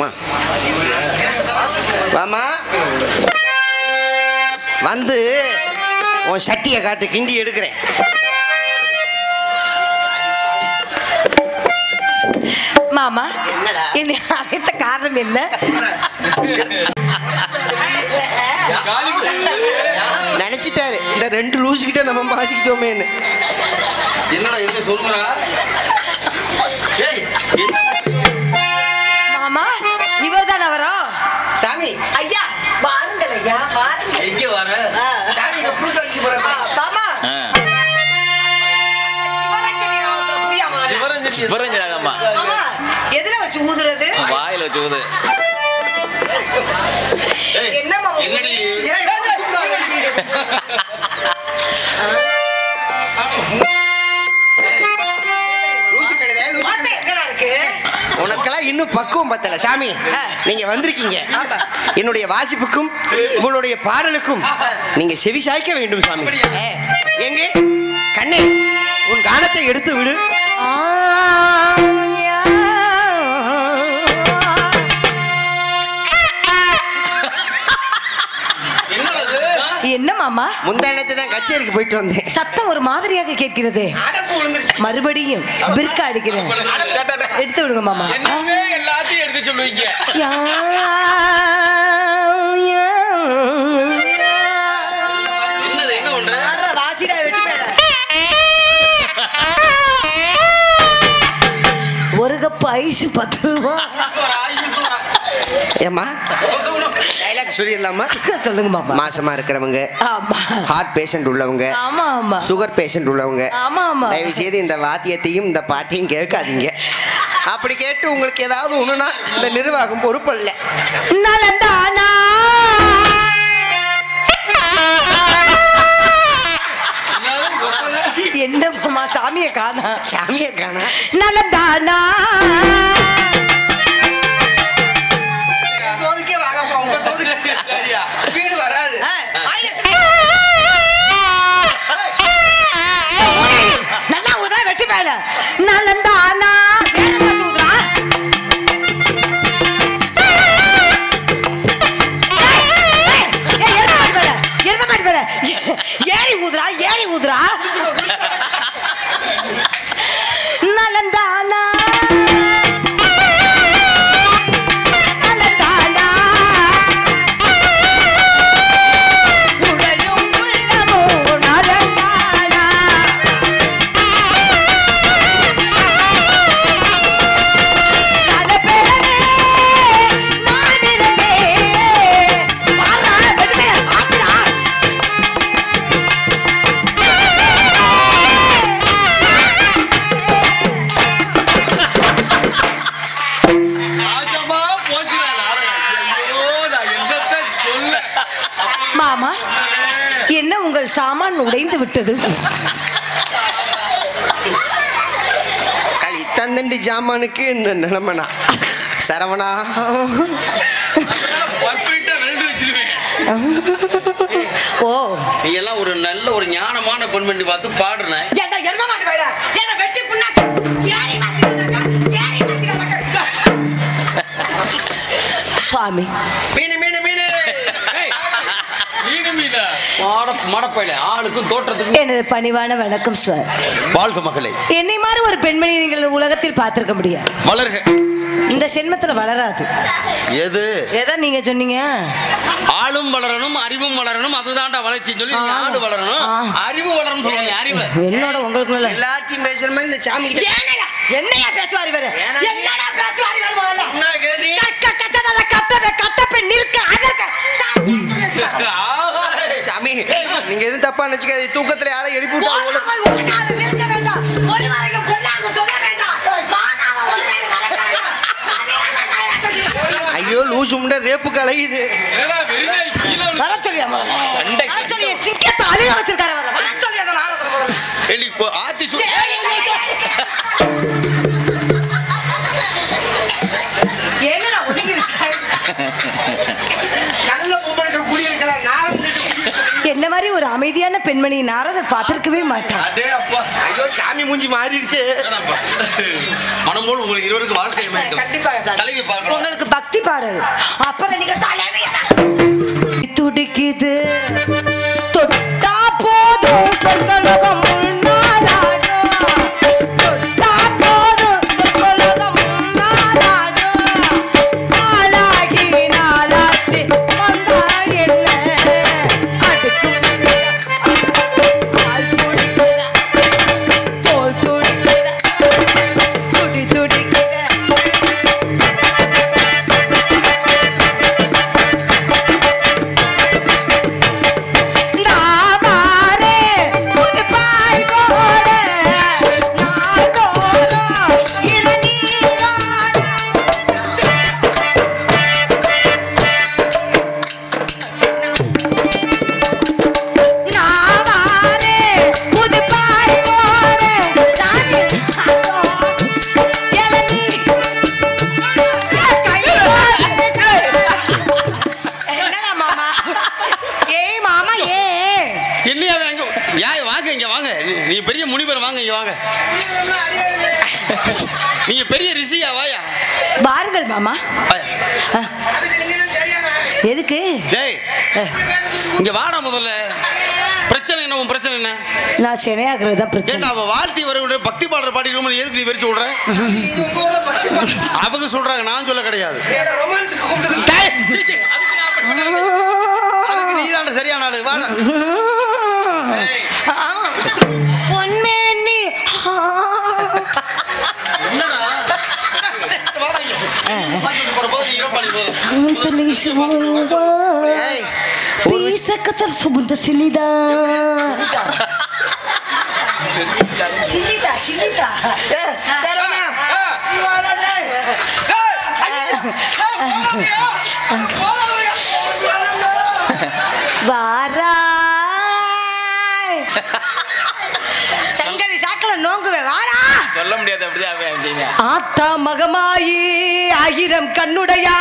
அம்மா வாமா வந்து உன் சட்டியை காட்டு கிண்டி எடுக்கிறேன் மாமா என்னடா? என்னை அழைத்த காரணம் என்ன நினைச்சிட்டாரு இந்த ரெண்டு லூசு கிட்ட நம்ம மாட்டிக்கிட்டோமேன்னு என்னடா என்ன சொல்றா ஏய் என்ன மாமா இவர் தான் வரோம் சாமி ஐயா வாருங்கள் ஐயா வாருங்கள் எங்க வர ஆ. சாமி நான் புழுக்க வைக்க போறேன் ஆ, மாமா சிவரஞ்சனி ராவத்துல புரியா மாமா? சிவரஞ்சனாகம்மா மாமா எதுல வச்சு ஊதுறது வாயில வச்சு ஊது ஏய், என்ன மாமா? என்னடி ஏய், லூசு கழுதை, லூசு ஓட்டை கழுதை. எங்கடா இருக்கு உனக்கெல்லாம் இன்னும் பக்குவம் பத்தல சாமி நீங்க வந்திருக்கீங்க என்னுடைய வாசிப்புக்கும் உங்களுடைய பாடலுக்கும் நீங்க செவி சாய்க்க வேண்டும் சாமி ஏ, எங்க கண்ணே உன் கானத்தை எடுத்து விடு என்னடா இது? என்ன மாமா முந்தானத்தை தான் கச்சேரிக்கு போயிட்டு வந்தேன் சத்தம் ஒரு மாதிரியாக கேட்கிறது அடப்பு விழுந்துருச்சு மறுபடியும் பிற்க அடிக்கிறேன் எடுத்து விடுங்க மாமா என்னவே எல்லாத்தையும் எடுக்க சொல்லுவீங்க யா, யா. என்னது என்ன பண்ற ஆடுற ராசிடா வெட்டி போயிட. ஒரு கப் ஐஸ் பத்து ரூபா ஈஸ்வரா ஈஸ்வரா ஏம்மா கொசவுல. டைலாக் சொல்லிடலாமா சொல்லுங்க மாமா மாசமா இருக்கிறவங்க ஆமா ஹார்ட் பேஷண்ட் உள்ளவங்க ஆமா ஆமா சுகர் பேஷண்ட் உள்ளவங்க ஆமா ஆமா தயவு செய்து இந்த வாத்தியத்தையும் இந்த பாட்டையும் கேட்காதீங்க அப்படி கேட்டு உங்களுக்கு ஏதாவது ஒண்ணுனா இந்த நிர்வாகம் பொறுப்பல்ல நலந்தானா என்ன மாமா சாமியை காணா சாமியை காணா நலந்தானா தோதுக்கே வாங்கப்பா உங்க தோதுக்கு சரியா வீடு வராது நல்லா ஊதா வெட்டி மேல நலந்தானா வேற மாதிரி ஊதுறா. ஏய், ஏய், எருமை மாட்டு மேல, எருமை மாட்டு மேல. ஏறி ஊதுறா ஏறி ஊதுறா நலந்தானா நலந்தானா உடலும் உள்ளமும் நலந்தானா நலப்பெறவே நான் இருந்தேன். வாடா, வெட்டுமே, ஆசுடா. நாசமா போச்சுடா நாடகம். ஐயோ, நான் என்னத்த சொல்ல மாமா என்ன உங்கள் சாமான் உடைந்து விட்டது களி தந்தண்டி ஜாமானுக்கு இந்த நிலைமைனா சரவணா பர்ஃபெக்டா ரெண்டு வச்சிருவேன் ஓ நீ எல்லாம் ஒரு நல்ல ஒரு ஞானமான பெண்மணி பார்த்து பாடுன என்ன என்ன மாட்டு வேடா என்ன வெட்டி புண்ணாக்கு ஏறி வாசிக்கிறதா ஏறி வாசிக்கிறதா சுவாமி மீனு மீனு மீனு மீனு மீனா மாட மடப்பையில ஆளுக்கும் தோற்றத்துக்கும் எனது பணிவான வணக்கம் சார் வாழ்க மகளை என்னை மாதிரி ஒரு பெண்மணி நீங்கள் உலகத்தில் பார்த்திருக்க முடியாது வளர்க இந்த சென்மத்துல வளராது எது எதை நீங்க சொன்னீங்க ஆளும் வளரணும் அறிவும் வளரணும் அதுதான்டா வளர்ச்சி சொல்லி நீ ஆ. ஆடு வளரணும் ஆ. அறிவு வளரணும் சொல்லுங்க அறிவு என்னோட உங்களுக்கு எல்லாத்தையும் பேசுற மாதிரி இந்த சாமி கிட்ட ஏனையா என்னையா பேசுவார் இவரு ஏன்னா- என்னடா பேசுவார் இவர் முதல்ல என்ன கேள்வி? கக்க கத்தத கத்தப்ப கத்தப்ப நிற்க அதற்க சாமி நீங்க எதுவும் தப்பா நினைச்சுக்காது தூக்கத்துல யாரும் எழுப்பி விட்டா ஓட- ஓடாமல் ஒரு நாள் நிற்க வேண்டாம் ஒரு வரைக்கு பொண்ணாங்க சொல்ல வேண்டாம் மாதாவ ஒரு நாள் நடக்க வேண்டாம். அதே நான் ஐயோ லூசு முண்டை ரேப்பு கலையுது ஏடா, வெறிநாய் கீழே விழு. வர சொல்லியா முதல்ல? சண்டை. வர சொல்லி என் சிங்கத்தை அழுக வச்சிருக்காரு அவரை. வர சொல்லி அந்த நாடகத்துல போடுறது. எலி கொ- ஆத்தி சு என்னடா ஒதுங்கி விட்டாய்? நல்ல பொம்பளை குடியிருக்கலாம் நான் என்ன என்ன மாதிரி ஒரு அமைதியான பெண்மணி நாரதர் பார்த்திருக்கவே மாட்டார் அடே அப்பா ஐயோ சாமி மூஞ்சி மாறிடுச்சு வேணாம்ப்பா. மனம் போல் உங்களுக்கு இருவருக்கு வாழ்க்கை வேண்டும் கண்டிப்பாக சார். தலைவி பார்க்கணும் உங்களுக்கு பக்தி பாடல் அப்புறம் நீங்க தலைவியா துடிக்குது தொட்டா போதும் சொற்கலகம் முன்னாலாடும். தொட்டா போதும் சொற்கலகம் முன்னாலாடும். நாளாகி நாளாச்சு வந்தால் என்ன? அடுக்கும் கால் துடிக்குதா, தோள் துடிக்குதா, துடி துடிக்குதா நாவாரே ஒரு பாய் போட நாள்தோறும் இளநீராட நாவாரே புது பாய் போட சாமி அதோ இளநீர் என்னடா மாமா ஏய் மாமா ஏ என்னையா வாங்க யாய் வாங்க இங்க வாங்க நீ- நீ பெரிய முனிவர் வாங்க இங்க வாங்க நீங்க பெரிய ரிஷியா வாயா வாருங்கள் மாமா வாயா. எதுக்கு டேய் இங்க வாடா முதல்ல பிரச்சனை என்ன உன் பிரச்சனை என்ன நான் சென்னையாகிறது தான் ஏன்டா பிரச்சனை அவ வாழ்த்தி வர பக்தி பாடல் பாடி ரொம்ப எதுக்கு நீ வெறிச்சு விடுற அவங்க சொல்றாங்க நான் சொல்ல கிடையாது டேய், சீ, சீ, அதுக்கு நான் அப்படி பண்ணல. அதுக்கு நீ சரியான ஆளு வாடா பொன்மேனி என்னடா வாடா இங்க. போற போது நீ இருப்பா, நீ போதும். ஏய், Pisakatar subunta silida. Silida, silida. ஏய், சரவணா, நீ வாடா, டேய். வாராய் சங்கரி சாக்கல நோங்குவே வாடா சொல்ல முடியாது அப்படிதான் அப்படிங்க ஆத்தா மகமாயி ஆயிரம் கண்ணுடையா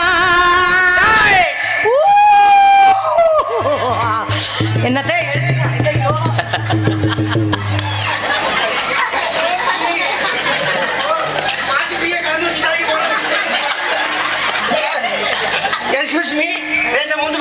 என்னத்தை ஐயோ Excuse me, பேசாம வந்து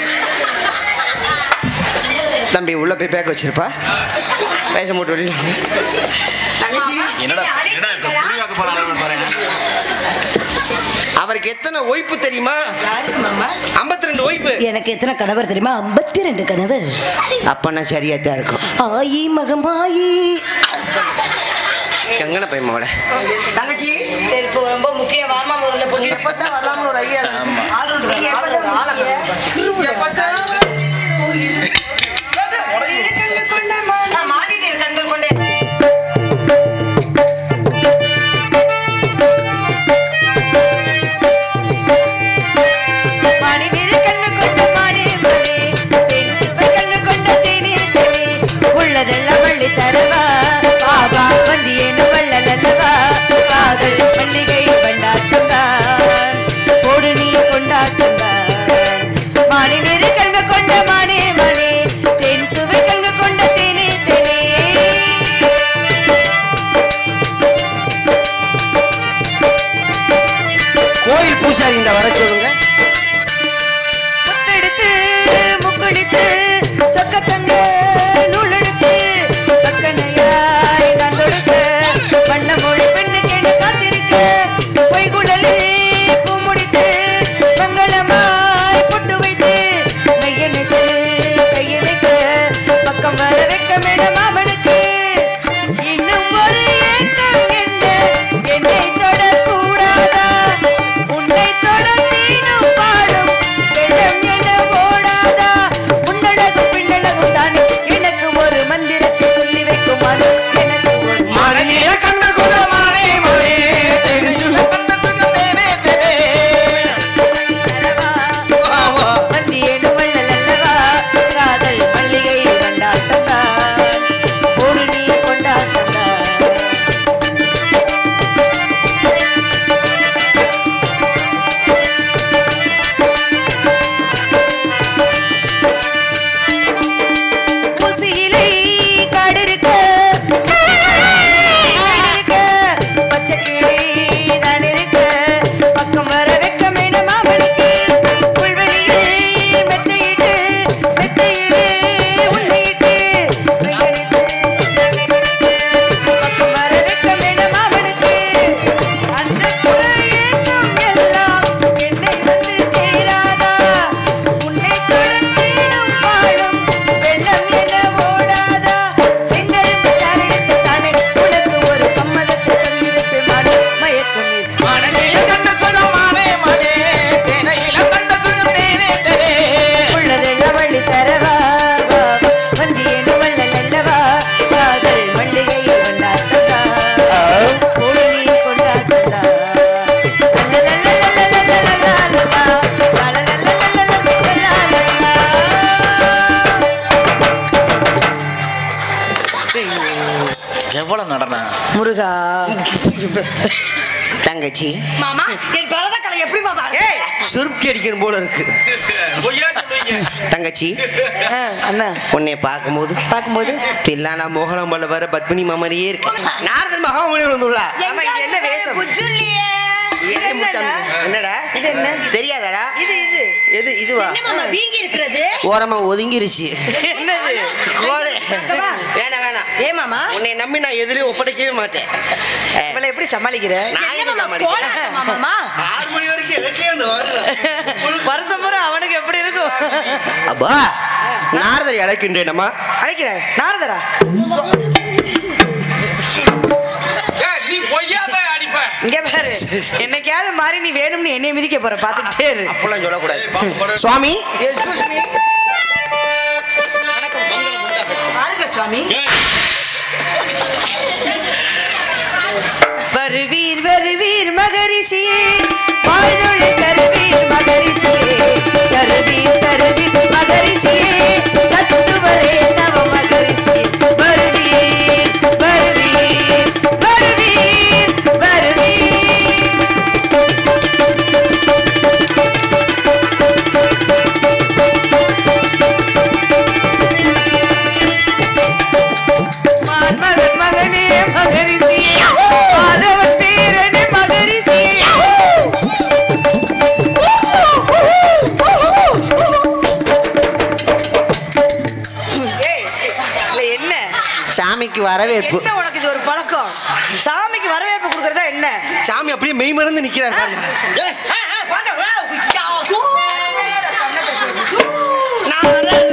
தம்பி உள்ள போய் பேக் வச்சிருப்பா பேச மூட்டு வெளியில வா. தங்கச்சி என்னடா என்னடா இப்ப புரியாத போறாங்க பாருங்க அவருக்கு எத்தனை ஒய்ப்பு தெரியுமா யாருக்கு மாமா 52 ரெண்டு ஒய்ப்பு எனக்கு எத்தனை கணவர் தெரியுமா ஐம்பத்தி ரெண்டு கணவர் அப்பனா சரியா தான் இருக்கும் ஆயி மகமாயி கங்கன பையன் மகள தங்கச்சி சரி இப்போ ரொம்ப முக்கியம் வாமா முதல்ல நீ எப்பதான் வரலாம்னு ஒரு ஐடியா கண்கள் கொண்டே மணி நிறு கண்ணு கொண்ட மணி மணி தென் சுவை கண்ணு கொண்ட தேநீர் தேனி உள்ளதெல்லாம் வள்ளி தரவா பாபா வந்தியேனு வள்ளல் அல்லவா காதல் மல்லிகை கொண்டாட்டம் தான் போடு நீ கொண்டாட்டம் தான் மணி நிறு கண்ணு கொண்ட மணி மணி தென் சுவை கண்ணு கொண்ட தேநீர் தேனி கோயில் பூசாரி இந்த வர சொல்லுங்க முத்தெடுத்து முக்குளித்து சொக்கத்தங்க நூலெடுத்து பக்கனையாய் நான் தொடுக்க வண்ண மொழி பெண்ணு கேட்டு காத்திருக்க பொய்குழலி பூமுடித்து மங்களமாய் பொட்டு வைத்து மையனுக்கு கையனுக்கு பக்கம் வர வைக்க மேடம் அவனுக்கு இன்னும் ஒரு எண்ணம் என்ன என்னை தொடக்கூடாதா உன்னை தொட தீனும் முருகா தங்கச்சி மாமா என் பரதக்கலை எப்படி மாமா ஏய் சுருக்கி அடிக்கணும் போல இருக்கு பொய்யா சொல்லுவீங்க தங்கச்சி ஆ, அண்ணா உன்னை பார்க்கும்போது பார்க்கும்போது தில்லானா மோகனம் பல்ல வர பத்மினி மாமரியே இருக்கு நாரதன் மகாமணி வந்துள்ளா ஆமா, இது என்ன வேஷம்? இது இது என்னண்ணா? என்னடா இது என்ன? தெரியாதடா இது இது எது இதுவா வீங்கி இருக்கிறது ஓரமா ஒதுங்கிருச்சு என்னது கோடு. அக்கவா? வேணாம் வேணாம் ஏ மாமா உன்னை நம்பி நான் எதிரையும் ஒப்படைக்கவே மாட்டேன் அஹ், இவளை எப்படி சமாளிக்கிற நான் என்ன எதுக்கு மாமா, சமாளிக்கிறேன்? கோலாட்டமா மாமா? ஆறு மணி வரைக்கும் எனக்கே அந்த வருஷம் பூரா அவனுக்கு எப்படி இருக்கும் அப்பா நாரதரை அழைக்கின்றேனம்மா அழைக்கிறேன் நாரதரா ஏய், நீ பொய்யாதான் அடிப்ப இங்க பாரு என்னைக்காவது மாறி நீ வேணும்னு என்னைய மிதிக்க போற பாத்துக்கிட்டே இரு அப்பெல்லாம் சொல்லக்கூடாது சுவாமி பாருங்க சுவாமி வருவீர் வருவீர் மகரிஷியே வாழ்தொழி தருவீர் மகரிஷியே தருவீர் தருவீர் மகரிஷியே தத்துவரே தவ மகரிஷியே வருவீர் வருவீர் வருவீர் வருவீர் மான் மகன் மகனே மகரிஷியே மாதவன் பேரனே மகரிஷியே ஏய், இல்ல என்ன சாமிக்கு வரவேற்பு என்ன உனக்கு இது ஒரு பழக்கம் சாமிக்கு வரவேற்பு கொடுக்கறதா என்ன சாமி அப்படியே மெய் மறந்து நிக்கிறார் பாருங்க. ஏய், நான் வரேன்.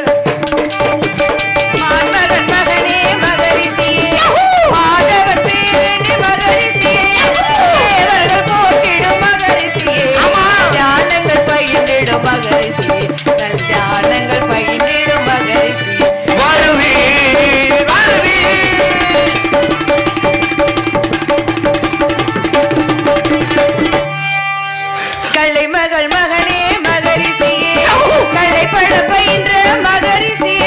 மான் மகன் மகனே மகரிஷியே மாதவன் பேரனே மகரிஷியே தேவர்கள் போற்றிடும் மகரிஷியே ஞானங்கள் பயின்றிடும் மகரிஷியே நல் ஞானங்கள் பயின்றிடும் மகரிஷியே வருவீர் வருவீர் கள்ளை மகள் மகனே மகரிஷியே கள்ளை பட பயின்ற மகரிஷியே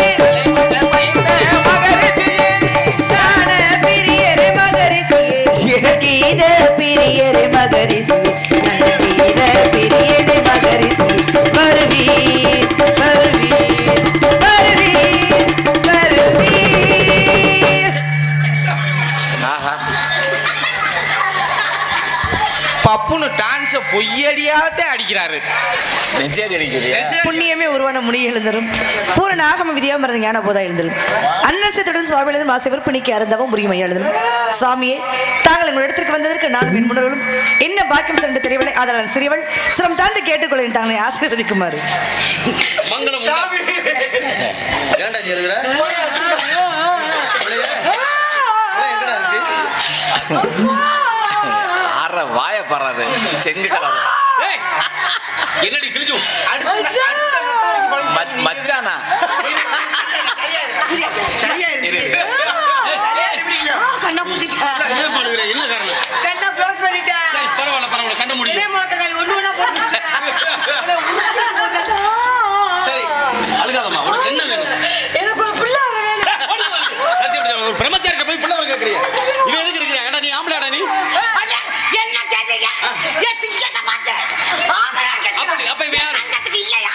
ஞான பிரியரே மகரிஷியே கீத பிரியரே மகரிஷியே கீத பிரியரே மகரிஷியே வருவீர் வருவீர் வருவீர் வருவீர் பப்புனு டான்ஸ பொய்யடியாத்தே அடிக்கிறாரு நெஞ்சேரி அடிக்கிறியா புண்ணியமே உருவான முனி எழுந்தரும் பூரண ஆகம விதியா மறந்த ஞான போதா எழுந்தரும் அன்னசத்துடன் சுவாமி எழுதும் ஆசை விற்பனைக்கு அறந்தவும் உரிமை எழுதணும் சுவாமியே தாங்கள் எங்கள் இடத்திற்கு வந்ததற்கு நான் என் முன்னர்களும் என்ன பாக்கியம் சென்று தெரியவில்லை அதனால் சிறியவள் சிரம் தாழ்ந்து கேட்டுக்கொள்ள தாங்களை ஆசீர்வதிக்குமாறு மங்களம் உண்டா? ஏன்டா நீ இருக்கிற ஆற வாய பறாது செங்கு கலவை ஏய், என்னடி கிழிஞ்சு அடுத்த அடுத்த நெட்ட வரைக்கும் பழகுச்சு. மச்- மச்சானா சரியா இரு. இருக்கு சரியா இருப்பீங்க. கண்ணை குத்திட்டேன் ஏன் பண்ணுகிற? என்ன காரணம் கண்ணை க்ளோஸ் பண்ணிட்டேன் சரி பரவாயில்ல பரவாயில்ல கண்ண முடியும் முழக்கங்கள் ஒன்று ஒன்றா சரி அழுகாதம்மா உனக்கு என்ன வேணும் எனக்கு ஒரு பிள்ளை வர வேணும் சத்தியம் பண்ணி, ஒரு பிரம்மச்சாரிட்ட போய் பிள்ளை வர கேட்கறியா இவன் எதுக்கு இருக்கிறான் ஏடா நீ ஆம்பளையாடா நீ என்ன கேட்டீங்க என் சிங்கத்தை பார்த்து ஆம்பளையா கேட்டீங்க. அப்படி அப்ப இவன் யாரு தங்கத்துக்கு இல்லையா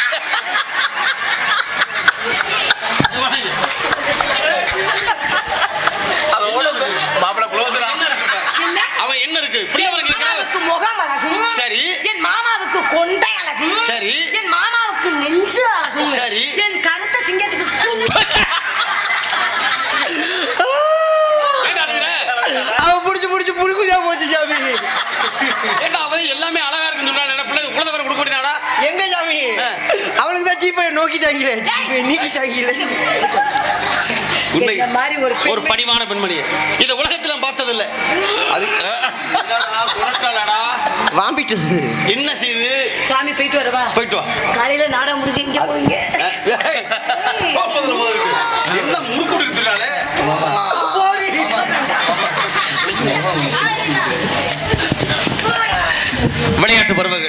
அதோட மாப்பிள்ள க்ளோஸ்ரா என்ன இருக்கு? என்ன? அவன் என்ன இருக்கு பிள்ளை வர கேட்கறான் மாமாவுக்கு முகம் அழகும் சரி. என் மாமாவுக்கு கொண்டை அழகும் சரி. என் மாமாவுக்கு நெஞ்சு அழகும் சரி. என் கருத்த சிங்கத்துக்கு குஞ்சு ஏன்டா அழுகுற? அவன் புடிச்சு புடிச்சு புடுக்குதா போச்சு சாமி ஏன்டா அவன் எல்லாமே அழகா இருக்குன்னு சொன்னா என்ன பிள்ளை குழந்தை வர கொடுக்க வேண்டியதாடா எங்க சாமி அவனுக்கு தான் ஜீப்பை நோக்கிட்டாங்களே ஜீப்பை நீக்கிட்டாங்களே உண்மை இந்த மாதிரி ஒரு ஒரு பெண்மை- பணிவான பெண்மணி இந்த உலகத்துல நான் பார்த்ததில்ல அது என்னடா, குணக்காலடா. வாம்பிட்டு என்ன செய்யுது சாமி போயிட்டு வரவா போயிட்டு வா காலையில நாடகம் முடிஞ்சு இங்க போறீங்க ஏய், போ முதல்ல முதல்ல. என்ன முறுக்கு கொடுக்குறானே விளையாட்டு பருவ